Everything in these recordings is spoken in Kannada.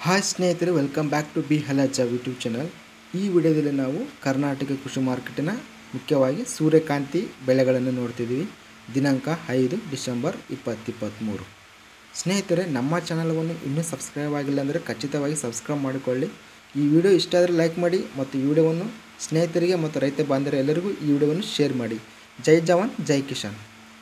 ಹಾಯ್ ಸ್ನೇಹಿತರೆ ವೆಲ್ಕಮ್ ಬ್ಯಾಕ್ ಟು ಬಿ ಹಲಜ ಯೂಟ್ಯೂಬ್ ಚಾನಲ್ ಈ ವಿಡಿಯೋದಲ್ಲಿ ನಾವು ಕರ್ನಾಟಕ ಕೃಷಿ ಮಾರ್ಕೆಟಿನ ಮುಖ್ಯವಾಗಿ ಸೂರ್ಯಕಾಂತಿ ಬೆಳೆಗಳನ್ನು ನೋಡ್ತಿದ್ದೀವಿ ದಿನಾಂಕ ಐದು ಡಿಸೆಂಬರ್ ಇಪ್ಪತ್ತಿಪ್ಪತ್ತ್ಮೂರು ಸ್ನೇಹಿತರೆ ನಮ್ಮ ಚಾನಲವನ್ನು ಇನ್ನೂ ಸಬ್ಸ್ಕ್ರೈಬ್ ಆಗಿಲ್ಲ ಅಂದರೆ ಖಚಿತವಾಗಿ ಸಬ್ಸ್ಕ್ರೈಬ್ ಮಾಡಿಕೊಳ್ಳಿ ಈ ವಿಡಿಯೋ ಇಷ್ಟ ಆದರೆ ಲೈಕ್ ಮಾಡಿ ಮತ್ತು ಈ ವಿಡಿಯೋವನ್ನು ಸ್ನೇಹಿತರಿಗೆ ಮತ್ತು ರೈತ ಬಾಂಧವರ ಎಲ್ಲರಿಗೂ ಈ ವಿಡಿಯೋವನ್ನು ಶೇರ್ ಮಾಡಿ ಜೈ ಜವಾನ್ ಜೈ ಕಿಶಾನ್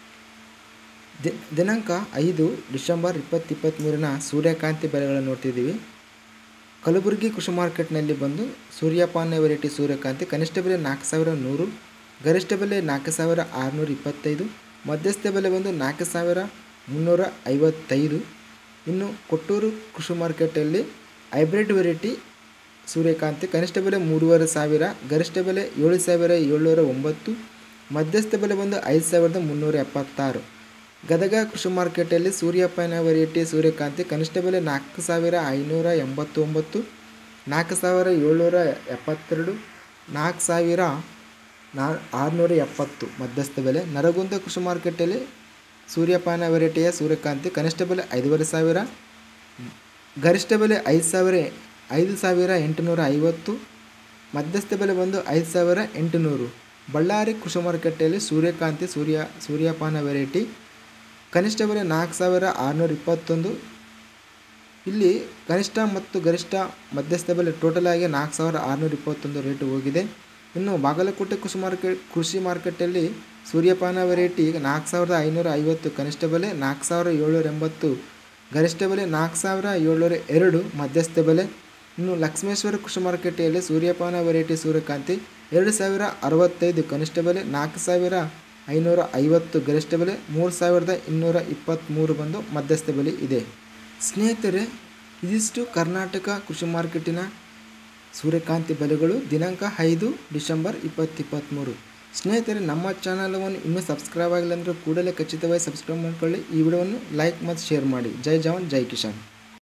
ದಿ ದಿನಾಂಕ ಐದು ಡಿಸೆಂಬರ್ ಇಪ್ಪತ್ತಿಪ್ಪತ್ತ್ಮೂರನ ಸೂರ್ಯಕಾಂತಿ ಬೆಲೆಗಳನ್ನು ನೋಡ್ತಿದ್ದೀವಿ ಕಲಬುರಗಿ ಕೃಷಿ ಮಾರ್ಕೆಟ್ನಲ್ಲಿ ಬಂದು ಸೂರ್ಯಪಾನ ವೆರೈಟಿ ಸೂರ್ಯಕಾಂತಿ ಕನಿಷ್ಠ ಬೆಲೆ ನಾಲ್ಕು ಸಾವಿರ ನೂರು ಗರಿಷ್ಠ ಬೆಲೆ ನಾಲ್ಕು ಸಾವಿರ ಆರುನೂರ ಇಪ್ಪತ್ತೈದು ಮಧ್ಯಸ್ಥ ಬೆಲೆ ಬಂದು ನಾಲ್ಕು ಸಾವಿರ ಮುನ್ನೂರ ಐವತ್ತೈದು ಇನ್ನು ಕೊಟ್ಟೂರು ಕೃಷಿ ಮಾರ್ಕೆಟಲ್ಲಿ ಹೈಬ್ರಿಡ್ ವೆರೈಟಿ ಸೂರ್ಯಕಾಂತಿ ಕನಿಷ್ಠ ಬೆಲೆ ಮೂರುವರೆ ಸಾವಿರ ಗರಿಷ್ಠ ಬೆಲೆ ಏಳು ಸಾವಿರ ಏಳ್ನೂರ ಒಂಬತ್ತು ಮಧ್ಯಸ್ಥ ಬೆಲೆ ಬಂದು ಐದು ಸಾವಿರದ ಮುನ್ನೂರ ಎಪ್ಪತ್ತಾರು ಗದಗ ಕೃಷಿ ಮಾರ್ಕೆಟಲ್ಲಿ ಸೂರ್ಯಪಾನ ವೆರೈಟಿ ಸೂರ್ಯಕಾಂತಿ ಕನಿಷ್ಠ ಬೆಲೆ ನಾಲ್ಕು ಸಾವಿರ ಐನೂರ ಎಂಬತ್ತೊಂಬತ್ತು ನಾಲ್ಕು ಸಾವಿರ ಏಳ್ನೂರ ಎಪ್ಪತ್ತೆರಡು ನಾಲ್ಕು ಸಾವಿರ ನಾ ಆರುನೂರ ಎಪ್ಪತ್ತು ಮಧ್ಯಸ್ಥ ಬೆಲೆ ನರಗುಂದ ಕೃಷಿ ಮಾರ್ಕೆಟಲ್ಲಿ ಸೂರ್ಯಪಾನ ವೆರೈಟಿಯ ಸೂರ್ಯಕಾಂತಿ ಕನಿಷ್ಠ ಬೆಲೆ ಐದೂವರೆ ಸಾವಿರ ಗರಿಷ್ಠ ಬೆಲೆ ಐದು ಸಾವಿರ ಐದು ಸಾವಿರ ಎಂಟುನೂರ ಐವತ್ತು ಮಧ್ಯಸ್ಥ ಬೆಲೆ ಬಂದು ಐದು ಸಾವಿರ ಎಂಟುನೂರು ಬಳ್ಳಾರಿ ಕೃಷಿ ಮಾರ್ಕೆಟಲ್ಲಿ ಸೂರ್ಯಕಾಂತಿ ಸೂರ್ಯ ಸೂರ್ಯಪಾನ ವೆರೈಟಿ ಕನಿಷ್ಠ ಬೆಲೆ ನಾಲ್ಕು ಸಾವಿರ ಆರುನೂರ ಇಪ್ಪತ್ತೊಂದು ಇಲ್ಲಿ ಕನಿಷ್ಠ ಮತ್ತು ಗರಿಷ್ಠ ಮಧ್ಯಸ್ಥ ಬೆಲೆ ಟೋಟಲ್ ಆಗಿ ನಾಲ್ಕು ಸಾವಿರ ಆರುನೂರ ಇಪ್ಪತ್ತೊಂದು ರೇಟ್ ಹೋಗಿದೆ ಇನ್ನು ಬಾಗಲಕೋಟೆ ಕೃಷಿ ಮಾರ್ಕೆಟ್ ಕೃಷಿ ಮಾರ್ಕೆಟಲ್ಲಿ ಸೂರ್ಯಪಾನ ವೆರೈಟಿ ನಾಲ್ಕು ಸಾವಿರದ ಐನೂರ ಐವತ್ತು ಕನಿಷ್ಠ ಬೆಲೆ ನಾಲ್ಕು ಸಾವಿರ ಏಳ್ನೂರ ಎಂಬತ್ತು ಗರಿಷ್ಠ ಬೆಲೆ ನಾಲ್ಕು ಸಾವಿರ ಏಳ್ನೂರ ಎರಡು ಮಧ್ಯಸ್ಥ ಬೆಲೆ ಇನ್ನು ಲಕ್ಷ್ಮೇಶ್ವರ ಕೃಷಿ ಮಾರ್ಕೆಟಲ್ಲಿ ಸೂರ್ಯಪಾನ ವೆರೈಟಿ ಸೂರ್ಯಕಾಂತಿ ಎರಡು ಸಾವಿರ ಅರವತ್ತೈದು ಕನಿಷ್ಠ ಬೆಲೆ ನಾಲ್ಕು ಸಾವಿರ ಐನೂರ ಐವತ್ತು ಗರಿಷ್ಠ ಬೆಲೆ ಮೂರು ಸಾವಿರದ ಇನ್ನೂರ ಇಪ್ಪತ್ತ್ಮೂರು ಬಂದು ಮಧ್ಯಸ್ಥ ಬೆಲೆ ಇದೆ ಸ್ನೇಹಿತರೆ ಇದಿಷ್ಟು ಕರ್ನಾಟಕ ಕೃಷಿ ಮಾರ್ಕೆಟಿನ ಸೂರ್ಯಕಾಂತಿ ಬೆಲೆಗಳು ದಿನಾಂಕ ಐದು ಡಿಸೆಂಬರ್ ಇಪ್ಪತ್ತಿಪ್ಪತ್ತ್ಮೂರು ಸ್ನೇಹಿತರೆ ನಮ್ಮ ಚಾನಲವನ್ನು ಇನ್ನೂ ಸಬ್ಸ್ಕ್ರೈಬ್ ಆಗಿಲ್ಲ ಅಂದರೆ ಕೂಡಲೇ ಖಚಿತವಾಗಿ ಸಬ್ಸ್ಕ್ರೈಬ್ ಮಾಡಿಕೊಳ್ಳಿ ಈ ವಿಡಿಯೋವನ್ನು ಲೈಕ್ ಮತ್ತು ಶೇರ್ ಮಾಡಿ ಜೈ ಜವಾನ್ ಜೈ ಕಿಶಾನ್